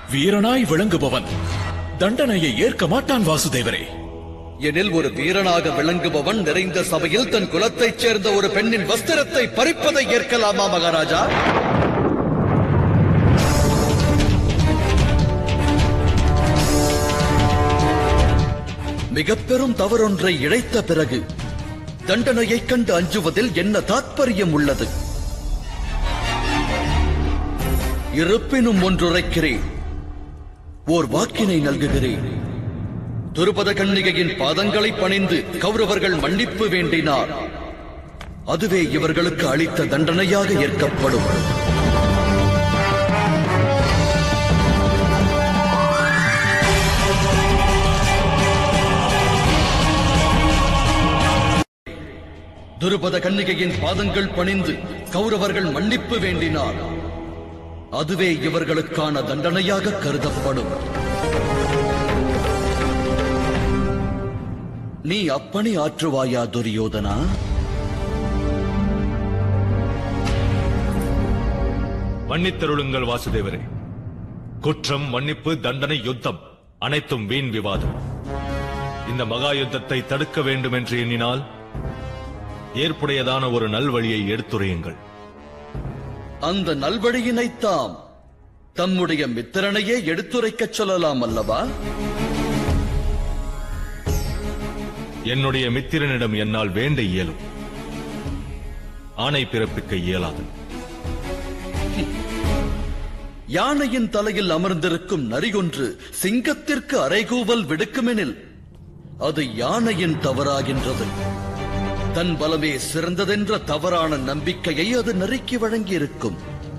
வீரனாய் விளங்குபவன் தண்டனையை ஏற்க மாட்டான் வாசுதேவரே எனில் ஒரு வீரனாக விளங்குபவன் நிறைந்த சபையில் தன் குலத்தைச் சேர்ந்த ஒரு பெண்ணின் வஸ்திரத்தை பறிப்பதை ஏற்கலாமா மகாராஜா மிக பெரும் தவறொன்றை இழைத்த பிறகு தண்டனையைக் கண்டு அஞ்சுவதில் என்ன தாத்பரியம் உள்ளது இருப்பினும் ஒன்றுரைக்கிறேன் ஓர் வாக்கினை நல்குகிறேன் துருபத கன்னிகையின் பாதங்களை பணிந்து கௌரவர்கள் மன்னிப்பு வேண்டினார் அதுவே இவர்களுக்கு அளித்த தண்டனையாக ஏற்கப்படும் துருபத கன்னிகையின் பாதங்கள் பணிந்து கௌரவர்கள் மன்னிப்பு வேண்டினார் அதுவே இவர்களுக்கான தண்டனையாக கருதப்படும் நீ அப்பணி ஆற்றுவாயா துரியோதனா மன்னித்தருளுங்கள் வாசுதேவரே குற்றம் மன்னிப்பு தண்டனை யுத்தம் அனைத்தும் வீண் விவாதம் இந்த மகா யுத்தத்தை தடுக்க வேண்டும் என்று எண்ணினால் ஏற்புடையதான ஒரு நல்வழியை எடுத்துரையுங்கள் அந்த நல்வழியினைத்தாம் தம்முடைய மித்திரனையே எடுத்துரைக்கச் சொல்லலாம் அல்லவா என்னுடைய மித்திரனிடம் என்னால் வேண்ட இயலும் ஆணை பிறப்பிக்க இயலாது யானையின் தலையில் அமர்ந்திருக்கும் நரியொன்று சிங்கத்திற்கு அரைகூவல் விடுக்குமெனில் அது யானையின் தவறாகின்றது தன் பலமே சிறந்ததென்ற தவறான நம்பிக்கையை அது நறுக்கி வழங்கியிருக்கும்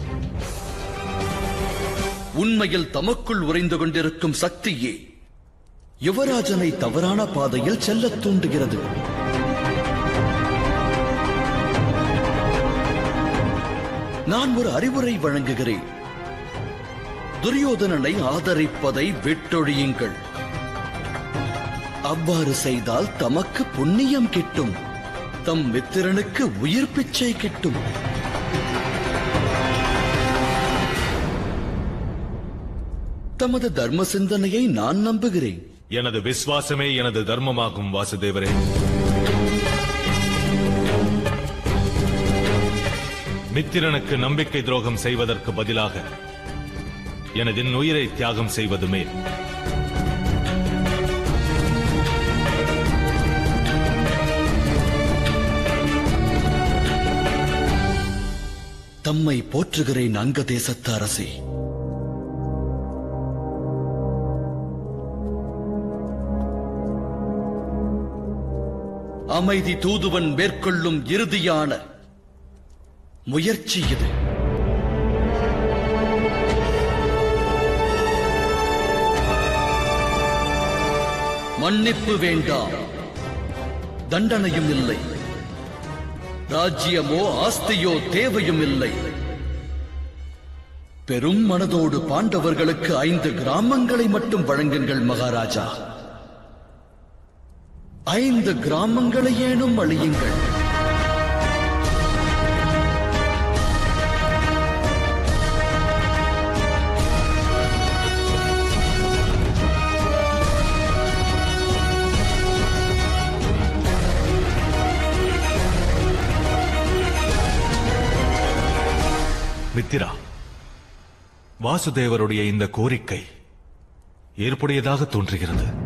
உண்மையில் தமக்குள் உறைந்து கொண்டிருக்கும் சக்தியே யுவராஜனை தவறான பாதையில் செல்லத் தூண்டுகிறது நான் ஒரு அறிவுரை வழங்குகிறேன் துரியோதனனை ஆதரிப்பதை விட்டொழியுங்கள் அவ்வாறு செய்தால் தமக்கு புண்ணியம் கிட்டும் தம் மித்திரனுக்கு உயிர் பிச்சை கிட்டும் தமது தர்ம சிந்தனையை நான் நம்புகிறேன் எனது விசுவாசமே எனது தர்மமாகும் வாசுதேவரே மித்திரனுக்கு நம்பிக்கை துரோகம் செய்வதற்கு பதிலாக எனது உயிரை தியாகம் செய்வதுமே தம்மை போற்றுகிறேன் அங்க தேசத்து அரசே அமைதி தூதுவன் மேற்கொள்ளும் இறுதியான முயற்சி இது மன்னிப்பு வேண்டாம் தண்டனையும் இல்லை ராஜ்யமோ ஆஸ்தியோ தேவையும் இல்லை பெரும் மனதோடு பாண்டவர்களுக்கு ஐந்து கிராமங்களை மட்டும் வழங்குங்கள் மகாராஜா ஐந்து கிராமங்களை ஏனும் அழியுங்கள் மித்திரா வாசுதேவருடைய இந்த கோரிக்கை ஏற்புடையதாக தோன்றுகிறது